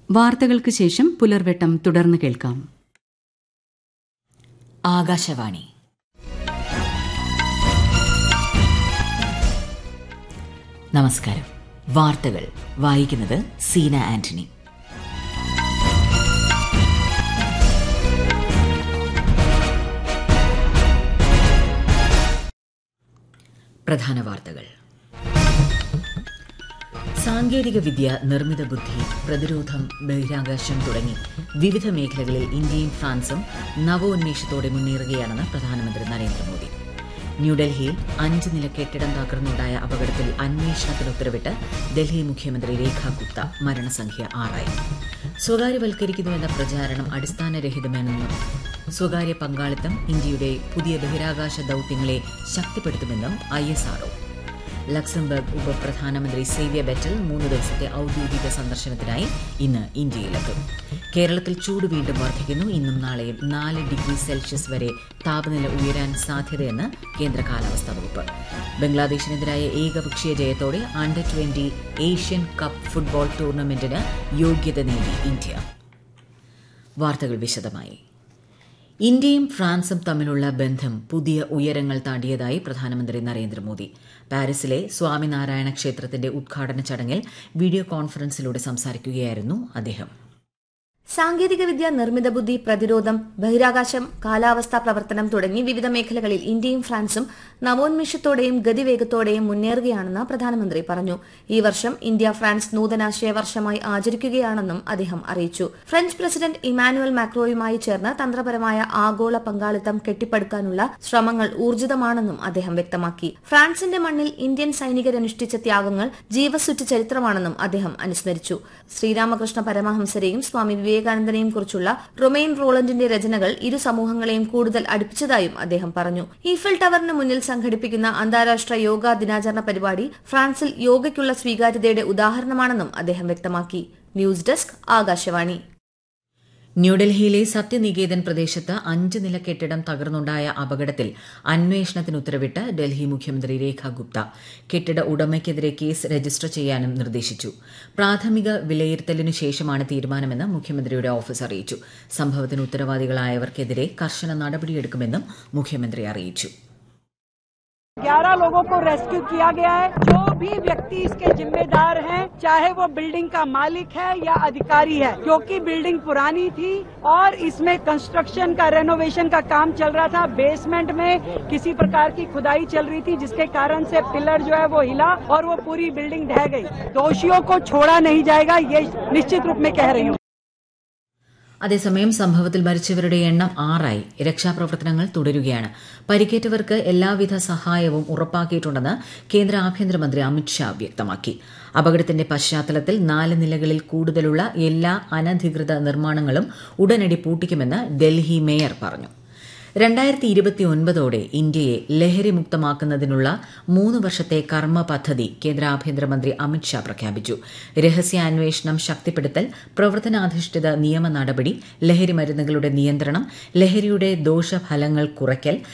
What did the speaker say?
വാർത്തകൾക്ക് ശേഷം പുലർവെട്ടം തുടർന്ന് കേൾക്കാം ആകാശവാണി നമസ്കാരം വാർത്തകൾ വായിക്കുന്നത് സീന ആന്റണി പ്രധാന വാർത്തകൾ സാങ്കേതിക വിദ്യ നിർമ്മിത ബുദ്ധി പ്രതിരോധം ബഹിരാകാശം തുടങ്ങി വിവിധ മേഖലകളിൽ ഇന്ത്യയും ഫ്രാൻസും നവോന്മേഷത്തോടെ മുന്നേറുകയാണെന്ന് പ്രധാനമന്ത്രി നരേന്ദ്രമോദി ന്യൂഡൽഹിയിൽ അഞ്ച് നില കെട്ടിടം തകർന്നുണ്ടായ അപകടത്തിൽ അന്വേഷണത്തിന് ഉത്തരവിട്ട് ഡൽഹി മുഖ്യമന്ത്രി രേഖ ഗുപ്ത മരണസംഖ്യ ആറായി സ്വകാര്യവൽക്കരിക്കുന്നുവെന്ന പ്രചാരണം അടിസ്ഥാനരഹിതമെന്നും സ്വകാര്യ പങ്കാളിത്തം ഇന്ത്യയുടെ പുതിയ ബഹിരാകാശ ദൌത്യങ്ങളെ ശക്തിപ്പെടുത്തുമെന്നും ഐ എസ് ആർഒ ലക്സംബർഗ് ഉപപ്രധാനമന്ത്രി സേവ്യ ബെറ്റൽ മൂന്ന് ദിവസത്തെ ഔദ്യോഗിക സന്ദർശനത്തിനായി ഇന്ന് ഇന്ത്യയിലെത്തും കേരളത്തിൽ ചൂട് വീണ്ടും വർദ്ധിക്കുന്നു ഇന്നും നാളെയും നാല് ഡിഗ്രി സെൽഷ്യസ് വരെ താപനില ഉയരാൻ സാധ്യതയെന്ന് കേന്ദ്ര കാലാവസ്ഥാ വകുപ്പ് ബംഗ്ലാദേശിനെതിരായ ഏകപക്ഷീയ ജയത്തോടെ under twenty Asian cup football ടൂർണമെന്റിന് യോഗ്യത നേടി ഇന്ത്യ വാർത്തകൾ വിശദമായി ഇന്ത്യയും ഫ്രാൻസും തമ്മിലുള്ള ബന്ധം പുതിയ ഉയരങ്ങൾ താണ്ടിയതായി പ്രധാനമന്ത്രി നരേന്ദ്രമോദി പാരീസിലെ സ്വാമിനാരായണ ക്ഷേത്രത്തിന്റെ ഉദ്ഘാടന ചടങ്ങിൽ വീഡിയോ കോൺഫറൻസിലൂടെ സംസാരിക്കുകയായിരുന്നു അദ്ദേഹം സാങ്കേതികവിദ്യ നിർമ്മിത ബുദ്ധി പ്രതിരോധം ബഹിരാകാശം കാലാവസ്ഥാ പ്രവർത്തനം തുടങ്ങി വിവിധ മേഖലകളിൽ ഇന്ത്യയും ഫ്രാൻസും നവോന്മേഷത്തോടെയും ഗതിവേഗത്തോടെയും മുന്നേറുകയാണെന്ന് പ്രധാനമന്ത്രി പറഞ്ഞു ഈ വർഷം ഇന്ത്യ ഫ്രാൻസ് നൂതനാശയ വർഷമായി ആചരിക്കുകയാണെന്നും അദ്ദേഹം അറിയിച്ചു ഫ്രഞ്ച് പ്രസിഡന്റ് ഇമാനുവൽ മാക്രോയുമായി ചേർന്ന് തന്ത്രപരമായ ആഗോള പങ്കാളിത്തം കെട്ടിപ്പടുക്കാനുള്ള ശ്രമങ്ങൾ ഊർജിതമാണെന്നും അദ്ദേഹം വ്യക്തമാക്കി ഫ്രാൻസിന്റെ മണ്ണിൽ ഇന്ത്യൻ സൈനികരനുഷ്ഠിച്ച ത്യാഗങ്ങൾ ജീവസുറ്റ ചരിത്രമാണെന്നും അദ്ദേഹം അനുസ്മരിച്ചു ശ്രീരാമകൃഷ്ണ പരമഹംസരെയും സ്വാമി വിവേകാനന്ദനെയും കുറിച്ചുള്ള റൊമെയിൻ റോളണ്ടിന്റെ രചനകൾ ഇരു സമൂഹങ്ങളെയും കൂടുതൽ അടുപ്പിച്ചതായും അദ്ദേഹം പറഞ്ഞു ഈഫൽ ടവറിന് മുന്നിൽ സംഘടിപ്പിക്കുന്ന അന്താരാഷ്ട്ര യോഗാ ദിനാചരണ പരിപാടി ഫ്രാൻസിൽ യോഗയ്ക്കുള്ള സ്വീകാര്യതയുടെ ഉദാഹരണമാണെന്നും അദ്ദേഹം വ്യക്തമാക്കി ന്യൂസ് ഡെസ്ക് ആകാശവാണി ന്യൂഡൽഹിയിലെ സത്യനികേതൻ പ്രദേശത്ത് അഞ്ച് നില കെട്ടിടം തകർന്നുണ്ടായ അപകടത്തിൽ അന്വേഷണത്തിന് ഉത്തരവിട്ട് ഡൽഹി മുഖ്യമന്ത്രി രേഖ ഗുപ്ത കെട്ടിട ഉടമയ്ക്കെതിരെ കേസ് രജിസ്റ്റർ ചെയ്യാനും നിർദ്ദേശിച്ചു പ്രാഥമിക വിലയിരുത്തലിനു ശേഷമാണ് തീരുമാനമെന്ന് മുഖ്യമന്ത്രിയുടെ ഓഫീസ് അറിയിച്ചു സംഭവത്തിന് ഉത്തരവാദികളായവർക്കെതിരെ കർശന നടപടിയെടുക്കുമെന്നും മുഖ്യമന്ത്രി അറിയിച്ചു ग्यारह लोगों को रेस्क्यू किया गया है जो भी व्यक्ति इसके जिम्मेदार हैं चाहे वो बिल्डिंग का मालिक है या अधिकारी है क्योंकि बिल्डिंग पुरानी थी और इसमें कंस्ट्रक्शन का रेनोवेशन का काम चल रहा था बेसमेंट में किसी प्रकार की खुदाई चल रही थी जिसके कारण से पिलर जो है वो हिला और वो पूरी बिल्डिंग ढह गई दोषियों को छोड़ा नहीं जाएगा ये निश्चित रूप में कह रही हूँ അതേസമയം സംഭവത്തിൽ മരിച്ചവരുടെ എണ്ണം ആറായി രക്ഷാപ്രവർത്തനങ്ങൾ തുടരുകയാണ് പരിക്കേറ്റവർക്ക് എല്ലാവിധ സഹായവും ഉറപ്പാക്കിയിട്ടുണ്ടെന്ന് കേന്ദ്ര ആഭ്യന്തരമന്ത്രി അമിത്ഷാ വ്യക്തമാക്കി അപകടത്തിന്റെ പശ്ചാത്തലത്തിൽ നാല് നിലകളിൽ കൂടുതലുള്ള എല്ലാ അനധികൃത നിർമ്മാണങ്ങളും ഉടനടി പൂട്ടിക്കുമെന്ന് ഡൽഹി മേയർ പറഞ്ഞു രണ്ടായിരത്തി ഇരുപത്തിയൊൻപതോടെ ഇന്ത്യയെ ലഹരിമുക്തമാക്കുന്നതിനുള്ള മൂന്ന് വർഷത്തെ കർമ്മ പദ്ധതി കേന്ദ്ര ആഭ്യന്തരമന്ത്രി അമിത്ഷാ പ്രഖ്യാപിച്ചു രഹസ്യാന്വേഷണം ശക്തിപ്പെടുത്തൽ പ്രവർത്തനാധിഷ്ഠിത നിയമ നടപടി ലഹരി മരുന്നുകളുടെ നിയന്ത്രണം ലഹരിയുടെ ദോഷഫലങ്ങൾ കുറയ്ക്കൽ